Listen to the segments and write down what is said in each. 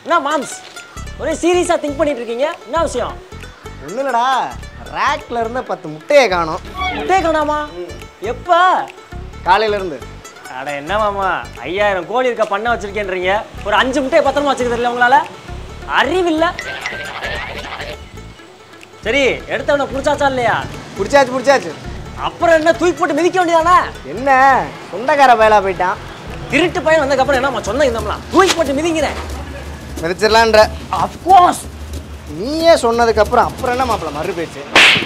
என்ன மாம்ஸ் ஒரே சீரியஸாக திங்க் பண்ணிட்டு இருக்கீங்க என்ன விஷயம் ஒன்றும் இல்லடா ரேக்ல இருந்த பத்து முட்டையை காணோம் முட்டே காணாமா எப்போ காலையில இருந்து அட என்ன மாமா ஐயாயிரம் கோடி இருக்க பண்ண வச்சிருக்கேன்றீங்க ஒரு அஞ்சு முட்டையை பத்திரமா வச்சுக்கிறது இல்லை உங்களால அறிவில்ல சரி எடுத்தவன புடிச்சாச்சா இல்லையா பிடிச்சாச்சு பிடிச்சாச்சு அப்புறம் என்ன தூக்கி போட்டு மிதிக்க வேண்டியதானே என்ன சொந்தக்கார பயலா போயிட்டான் திருட்டு பையன் வந்ததுக்கப்புறம் என்ன சொன்ன இருந்தோம்லாம் தூக்கி போட்டு மிதிங்கிறேன் மிதிச்சிடலான்ற அஃப்கோர்ஸ் நீயே சொன்னதுக்கு அப்புறம் அப்புறம் என்ன மாப்பிள்ள மறு பேச்சு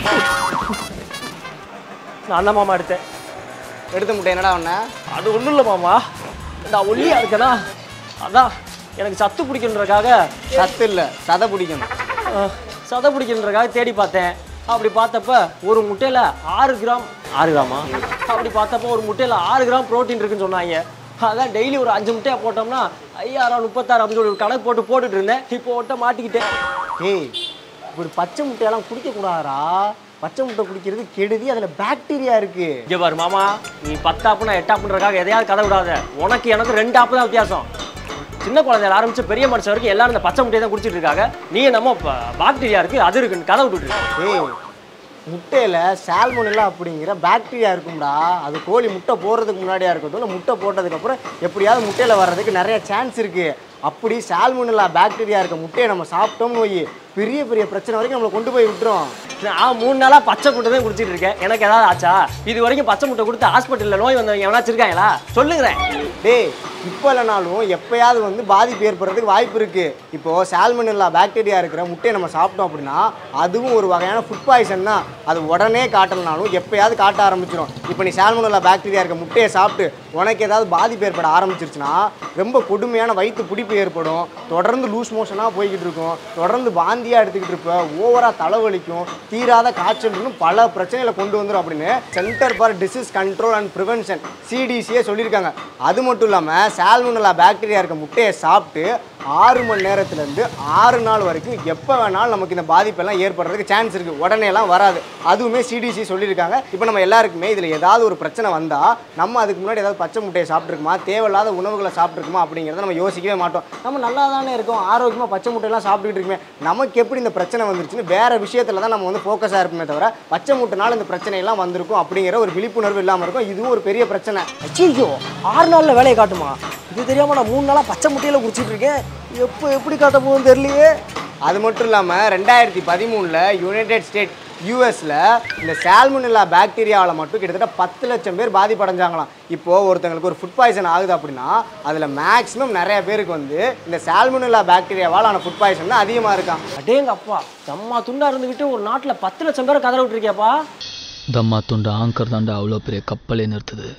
நான் தான் மாமா எடுத்தேன் எடுத்த முட்டை என்னடா ஒண்ண அது ஒன்றும் இல்லை மாமா நான் ஒல்லியா இருக்கேனா அதான் எனக்கு சத்து பிடிக்கணுன்றக்காக சத்து இல்ல சதை பிடிக்கணும் அஹ், சதை பிடிக்கணுன்றக்காக தேடி பார்த்தேன் அப்படி பார்த்தப்ப ஒரு முட்டையில் ஆறு கிராம் ஆறு கிராமா அப்படி பார்த்தப்ப ஒரு முட்டையில் ஆறு கிராம் புரோட்டீன் இருக்குன்னு சொன்னாங்க அதான் டெய்லி ஒரு அஞ்சு முட்டையை போட்டோம்னா ஐயாயிரம் முப்பத்தாறு அப்படின்னு சொல்லி ஒரு கணக்கு போட்டு போட்டுட்டு இருந்தேன் இப்போ ஒட்ட மாட்டிக்கிட்டேன் ஏய் இப்படி பச்சை முட்டையெல்லாம் குடிக்கக்கூடாதா பச்சை முட்டை குடிக்கிறது கெடுதி அதில் பாக்டீரியா இருக்கு இங்கே பாரு மாமா நீ பத்தாப்பு நான் எட்டாப்புன்றக்காக எதையாவது கதை விடாத உனக்கு எனக்கு ரெண்டு ஆப்பு தான் வித்தியாசம் சின்ன குழந்தையில ஆரம்பிச்சு பெரிய மனுஷன் வரைக்கும் எல்லாரும் இந்த பச்சை முட்டையை தான் குடிச்சிட்டு இருக்காங்க நீ நம்ம பாக்டீரியா இருக்கு அது இருக்குன்னு கதை விட்டுட்டு இருக்க. ஏய் முட்டையில் சால்மோனெல்லா அப்படிங்கிற பாக்டீரியா இருக்கும்டா அது கோழி முட்டை போடுறதுக்கு முன்னாடியா இருக்கட்டும் இல்லை முட்டை போட்டதுக்கப்புறம் எப்படியாவது முட்டையில் வர்றதுக்கு நிறைய சான்ஸ் இருக்குது அப்படி சால்மோனெல்லா பாக்டீரியா இருக்க முட்டையை நம்ம சாப்பிட்டோம்னு போய் பெரிய பெரிய பிரச்சனை வரைக்கும் நம்மளை கொண்டு போய் விட்டுரும் நான் மூணு நாளா பச்சை முட்டை தான் குடிச்சிட்டு இருக்கேன் எனக்கு ஏதாவது ஆச்சா இது வரைக்கும் பச்சை முட்டை கொடுத்து ஹாஸ்பிட்டல்ல நோய் வந்தவங்க எவனாச்சும் இருக்காங்களா சொல்லுங்கிறேன் டேய் இப்போ இல்லைனாலும் எப்பயாவது வந்து பாதிப்பு ஏற்படுறதுக்கு வாய்ப்பு இருக்குது இப்போது சால்மனெல்லா பாக்டீரியா இருக்கிற முட்டையை நம்ம சாப்பிட்டோம் அப்படின்னா அதுவும் ஒரு வகையான ஃபுட் பாய்சன் தான் அது உடனே காட்டலனாலும் எப்பயாவது காட்ட ஆரம்பிச்சிடும் இப்போ நீ சால்மனெல்லா பாக்டீரியா இருக்க முட்டையை சாப்பிட்டு உனக்கு ஏதாவது பாதிப்பு ஏற்பட ஆரம்பிச்சிருச்சுன்னா ரொம்ப கொடுமையான வயிற்று பிடிப்பு ஏற்படும் தொடர்ந்து லூஸ் மோஷனாக போய்கிட்டு இருக்கும் தொடர்ந்து வாந்தியாக எடுத்துக்கிட்டு இருப்ப ஓவராக தலைவலிக்கும் தீராத காய்ச்சல்னு பல பிரச்சனைகளை கொண்டு வந்துடும் அப்படின்னு centre for disease control and prevention சிடிசியே சொல்லியிருக்காங்க அது மட்டும் இல்லாமல் சால்மோனலா பாக்டீரியா இருக்க முட்டையை சாப்பிட்டு ஆறு மணி நேரத்துலேருந்து ஆறு நாள் வரைக்கும் எப்போ வேணாலும் நமக்கு இந்த பாதிப்பெல்லாம் ஏற்படுறதுக்கு சான்ஸ் இருக்குது உடனேலாம் வராது அதுவுமே சிடிசி சொல்லியிருக்காங்க இப்போ நம்ம எல்லாருக்குமே இதில் ஏதாவது ஒரு பிரச்சனை வந்தால் நம்ம அதுக்கு முன்னாடி ஏதாவது பச்சை முட்டையை சாப்பிட்ருக்குமா தேவையில்லாத உணவுகளை சாப்பிட்ருக்குமா அப்படிங்கிறத நம்ம யோசிக்கவே மாட்டோம் நம்ம நல்லா தானே இருக்கோம் ஆரோக்கியமாக பச்சை முட்டையெல்லாம் சாப்பிட்டுக்கிட்டு இருக்குமே நமக்கு எப்படி இந்த பிரச்சனை வந்துருச்சுன்னு வேற விஷயத்தில் தான் நம்ம வந்து ஃபோக்கஸாக இருப்போமே தவிர பச்சை முட்டைனால இந்த பிரச்சனையெல்லாம் வந்திருக்கும் அப்படிங்கிற ஒரு விழிப்புணர்வு இல்லாமல் இருக்கும் இதுவும் ஒரு பெரிய பிரச்சனை ஐயோ ஆறு நாள்ல வேலையை காட்டுமா இது தெரியாம நான் மூணு நாளா பச்சை முட்டையில குடிச்சிட்டு இருக்கேன் எப்போ எப்படி காட்ட போகுதுன்னு தெரியலையே அது மட்டும் இல்லாமல் ரெண்டாயிரத்தி பதிமூணில் யுனைடெட் ஸ்டேட் யூஎஸில் இந்த சால்மோனெல்லா பாக்டீரியாவில் மட்டும் கிட்டத்தட்ட பத்து லட்சம் பேர் பாதிப்படைஞ்சாங்களாம் இப்போது ஒருத்தங்களுக்கு ஒரு ஃபுட் பாய்சன் ஆகுது அப்படின்னா அதில் மேக்ஸிமம் நிறைய பேருக்கு வந்து இந்த சால்மோனெல்லா பாக்டீரியாவால் ஆன ஃபுட் பாய்சன் தான் அதிகமாக இருக்கான் அடேங்க அப்பா செம்ம துண்டா இருந்துகிட்டு ஒரு நாட்டுல பத்து லட்சம் பேரை கதற விட்டுருக்கியாப்பா தம்மா துண்டு ஆங்கர் தாண்டா அவ்வளோ பெரிய கப்பலே நிறுத்துது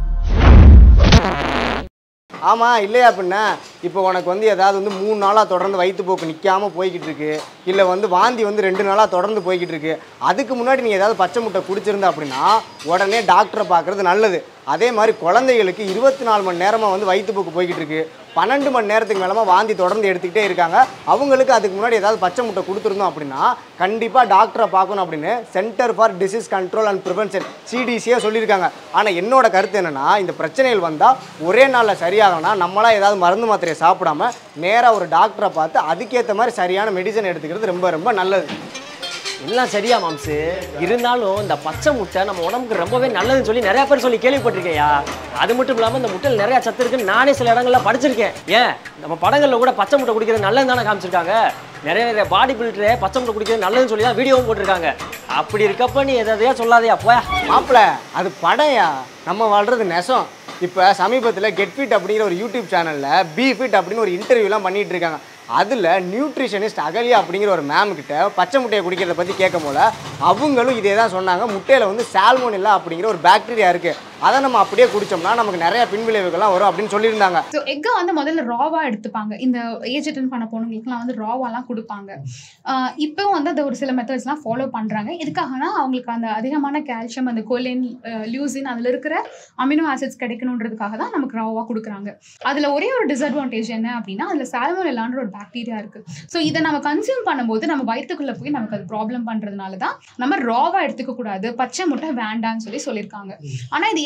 ஆமாம் இல்லையா அப்படின்னா இப்போ உனக்கு வந்து ஏதாவது வந்து மூணு நாளாக தொடர்ந்து வயிற்றுப்போக்கு நிற்காம போய்கிட்டு இருக்கு இல்லை வந்து வாந்தி வந்து ரெண்டு நாளாக தொடர்ந்து போய்கிட்டு இருக்கு அதுக்கு முன்னாடி நீ ஏதாவது பச்சை முட்டை குடிச்சிருந்த அப்படின்னா உடனே டாக்டரை பார்க்குறது நல்லது அதே மாதிரி குழந்தைகளுக்கு இருபத்தி நாலு மணி நேரமாக வந்து வயிற்றுப்போக்கு போய்கிட்டு இருக்கு பன்னெண்டு மணி நேரத்துக்கு மேலமா வாந்தி தொடர்ந்து எடுத்துக்கிட்டே இருக்காங்க அவங்களுக்கு அதுக்கு முன்னாடி ஏதாவது பச்சை முட்டை கொடுத்துருந்தோம் அப்படின்னா கண்டிப்பாக டாக்டரை பார்க்கணும் அப்படின்னு centre for disease control and prevention சிடிசியே சொல்லியிருக்காங்க ஆனால் என்னோட கருத்து என்னன்னா இந்த பிரச்சனைகள் வந்தால் ஒரே நாளில் சரியாகணும்னா நம்மளா ஏதாவது மருந்து மாத்திரையை சாப்பிடாம நேராக ஒரு டாக்டரை பார்த்து அதுக்கேற்ற மாதிரி சரியான மெடிசன் எடுத்துக்கிறது ரொம்ப ரொம்ப நல்லது எல்லாம் சரியா மாம்சு இருந்தாலும் இந்த பச்சை முட்டை நம்ம உடம்புக்கு ரொம்பவே நல்லதுன்னு சொல்லி நிறைய பேர் சொல்லி கேள்விப்பட்டிருக்கேயா அது மட்டும் இல்லாமல் இந்த முட்டையில் நிறைய சத்து இருக்குன்னு நானே சில இடங்கள்ல படிச்சிருக்கேன் ஏன் நம்ம படங்களில் கூட பச்சை முட்டை குடிக்கிறது நல்லது தானே காமிச்சிருக்காங்க நிறைய நிறைய பாடி பில்டரே பச்சை முட்டை குடிக்கிறது நல்லதுன்னு சொல்லி தான் வீடியோவும் போட்டிருக்காங்க அப்படி இருக்கப்ப நீ எதையா சொல்லாதயா போயா மாப்பிள அது படையா நம்ம வாழ்றது நெசம் இப்போ சமீபத்தில் கெட் ஃபிட் அப்படிங்கிற ஒரு யூடியூப் சேனலில் பி ஃபிட் அப்படின்னு ஒரு இன்டர்வியூலாம் பண்ணிட்டு இருக்காங்க அதில் நியூட்ரிஷனிஸ்ட் அகலியா அப்படிங்கிற ஒரு மேம் கிட்ட பச்சை முட்டையை குடிக்கிறத பற்றி கேட்கும் போல அவங்களும் இதே தான் சொன்னாங்க முட்டையில் வந்து சால்மோனில்லா அப்படிங்கிற ஒரு பாக்டீரியா இருக்குது அதை நம்ம அப்படியே குடிச்சோம்னா நமக்கு நிறைய பின்விளைவுகள்லாம் வரும் அப்படின்னு சொல்லியிருந்தாங்க ஸோ எக்கை வந்து முதல்ல ராவா எடுத்துப்பாங்க இந்த ஏஜ் அட்டன் பண்ண பொண்ணுங்களுக்குலாம் வந்து ராவாலாம் கொடுப்பாங்க ஆஹ் இப்பவும் வந்து அது ஒரு சில மெத்தட்ஸ்லாம் ஃபாலோ பண்ணுறாங்க எதுக்காகனா அவங்களுக்கு அந்த அதிகமான கால்சியம் அந்த கொலின் லியூசின் அதில் இருக்கிற அமினோ ஆசிட்ஸ் கிடைக்கணுன்றதுக்காக தான் நமக்கு ராவா கொடுக்குறாங்க அதில் ஒரே ஒரு டிஸ்அட்வான்டேஜ் என்ன அப்படின்னா அதில் சால்மோனெல்லான்ற ஒரு பாக்டீரியா இருக்குது ஸோ இதை நம்ம கன்சியூம் பண்ணும்போது நம்ம வயிற்றுக்குள்ளே போய் நமக்கு அது ப்ராப்ளம் பண்ணுறதுனால தான் நம்ம ராவா எடுத்துக்க கூடாது பச்சை முட்டை வேண்டாம்னு சொல்லி சொல்லியிருக்காங்க ஆனால் இது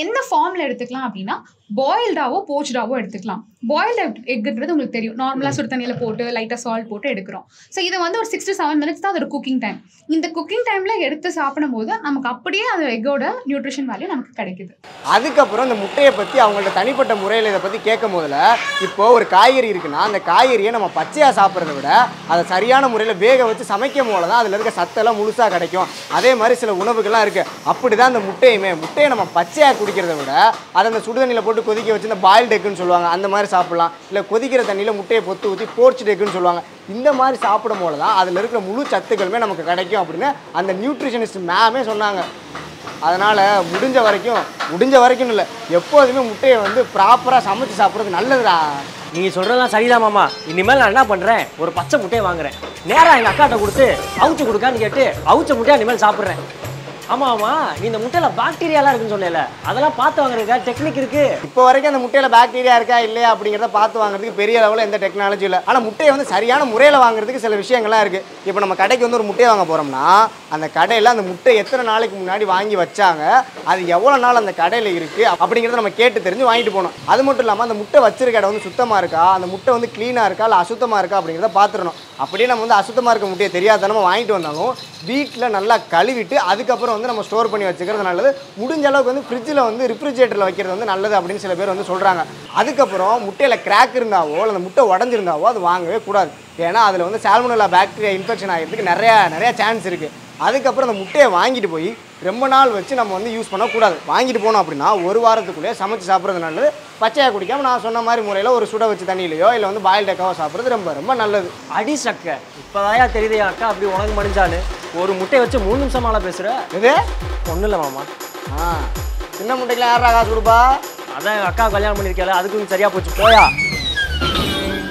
என்ன ஃபார்ம்ல எடுத்துக்கலாம் அப்படின்னா பாயில்டாவோ போச்டாவோ எடுத்துக்கலாம் பாயில்டு எக்குன்றது உங்களுக்கு தெரியும் நார்மலாக சுடு தண்ணியில் போட்டு லைட்டாக சால்ட் போட்டு எடுக்கிறோம் ஸோ இது வந்து ஒரு சிக்ஸ் டு செவன் மினிட்ஸ் தான் அதோட குக்கிங் டைம் இந்த குக்கிங் டைமில் எடுத்து சாப்பிடும்போது நமக்கு அப்படியே அந்த எக்கோட நியூட்ரிஷன் வேல்யூ நமக்கு கிடைக்குது அதுக்கப்புறம் இந்த முட்டையை பற்றி அவங்கள்ட்ட தனிப்பட்ட முறையில் இதை பற்றி கேட்கும் போதில் இப்போ ஒரு காய்கறி இருக்குன்னா அந்த காய்கறியை நம்ம பச்சையாக சாப்பிட்றத விட அதை சரியான முறையில் வேக வச்சு சமைக்கும் போல தான் அதில் இருக்க சத்தெல்லாம் முழுசாக கிடைக்கும் அதே மாதிரி சில உணவுகள்லாம் இருக்குது அப்படி தான் அந்த முட்டையுமே முட்டையை நம்ம பச்சையாக குடிக்கிறத விட அதை அந்த சுடுதண்ணியில் போட்டு கொதிக்க வச்சு இந்த பாயில்டு எக்குன்னு சொல்லுவாங்க அந்த மாதிரி சாப்பிடலாம் இல்லை கொதிக்கிற தண்ணியில் முட்டையை பொத்து ஊற்றி போர்ச்சு எக்குன்னு சொல்லுவாங்க இந்த மாதிரி சாப்பிடும் போல தான் அதில் இருக்கிற முழு சத்துக்களுமே நமக்கு கிடைக்கும் அப்படின்னு அந்த நியூட்ரிஷனிஸ்ட் மேமே சொன்னாங்க அதனால் முடிஞ்ச வரைக்கும் முடிஞ்ச வரைக்கும் இல்லை எப்போதுமே முட்டையை வந்து ப்ராப்பராக சமைச்சு சாப்பிட்றது நல்லதுடா நீங்க சொல்றதெல்லாம் சரிதான் மாமா இனிமேல் நான் என்ன பண்றேன் ஒரு பச்சை முட்டையை வாங்குறேன் நேரா எங்க அக்காட்ட கொடுத்து அவுச்சு கொடுக்கான்னு கேட்டு அவுச்ச முட்டையா இனிமேல் சாப்பிட்றேன் ஆமா ஆமா நீ இந்த முட்டையில பாக்டீரியாலாம் இருக்குன்னு சொன்னேல அதெல்லாம் பார்த்து வாங்குறதுக்கா டெக்னிக் இருக்கு இப்போ வரைக்கும் அந்த முட்டையில் பாக்டீரியா இருக்கா இல்லையா அப்படிங்கிறத பார்த்து வாங்குறதுக்கு பெரிய லெவலில் எந்த டெக்னாலஜி இல்லை ஆனால் முட்டையை வந்து சரியான முறையில் வாங்குறதுக்கு சில விஷயங்கள்லாம் இருக்குது இப்போ நம்ம கடைக்கு வந்து ஒரு முட்டையை வாங்க போகிறோம்னா அந்த கடையில் அந்த முட்டை எத்தனை நாளைக்கு முன்னாடி வாங்கி வச்சாங்க அது எவ்வளோ நாள் அந்த கடையில் இருக்குது அப்படிங்கிறத நம்ம கேட்டு தெரிஞ்சு வாங்கிட்டு போகணும் அது மட்டும் இல்லாமல் அந்த முட்டை வச்சிருக்க இடம் வந்து சுத்தமாக இருக்கா அந்த முட்டை வந்து க்ளீனாக இருக்கா இல்லை அசுத்தமாக இருக்கா அப்படிங்கிறத பார்த்துடணும் அப்படியே நம்ம வந்து அசுத்தமாக இருக்க முட்டையை தெரியாதனமா வாங்கிட்டு வந்தாலும் வீட்டில் நல்லா கழுவிட்டு அதுக்கப்புறம் வந்து நம்ம ஸ்டோர் பண்ணி வச்சுக்கிறது நல்லது முடிஞ்ச அளவுக்கு வந்து ஃப்ரிட்ஜில் வந்து ரிஃப்ரிஜரேட்டரில் வைக்கிறது வந்து நல்லது அப்படின்னு சில பேர் வந்து சொல்கிறாங்க அதுக்கப்புறம் முட்டையில் கிராக் இருந்தாவோ இல்லை அந்த முட்டை உடஞ்சிருந்தாவோ அது வாங்கவே கூடாது ஏன்னா அதில் வந்து சால்மோனல்லா பாக்டீரியா இன்ஃபெக்ஷன் ஆகிறதுக்கு நிறையா நிறையா சான்ஸ் இருக்குது அதுக்கப்புறம் அந்த முட்டையை வாங்கிட்டு போய் ரொம்ப நாள் வச்சு நம்ம வந்து யூஸ் பண்ணக்கூடாது வாங்கிட்டு போனோம் அப்படின்னா ஒரு வாரத்துக்குள்ளேயே சமைச்சு சாப்பிட்றது நல்லது பச்சையாக குடிக்காம நான் சொன்ன மாதிரி முறையில் ஒரு சுட வச்சு தண்ணியிலையோ இல்லை வந்து பாயில் டெக்காவோ சாப்பிட்றது ரொம்ப ரொம்ப நல்லது அடி சக்க இப்போதாயா தெரியுது என் அக்கா அப்படி உனக்கு மடிஞ்சான்னு ஒரு முட்டையை வச்சு மூணு நிமிஷம் மேலே பேசுற இது ஒன்றும் இல்லை மாமா ஆ சின்ன முட்டைக்கெலாம் யாரா காசு கொடுப்பா அதான் எங்கள் அக்கா கல்யாணம் பண்ணியிருக்கல அதுக்கும் சரியா போச்சு போயா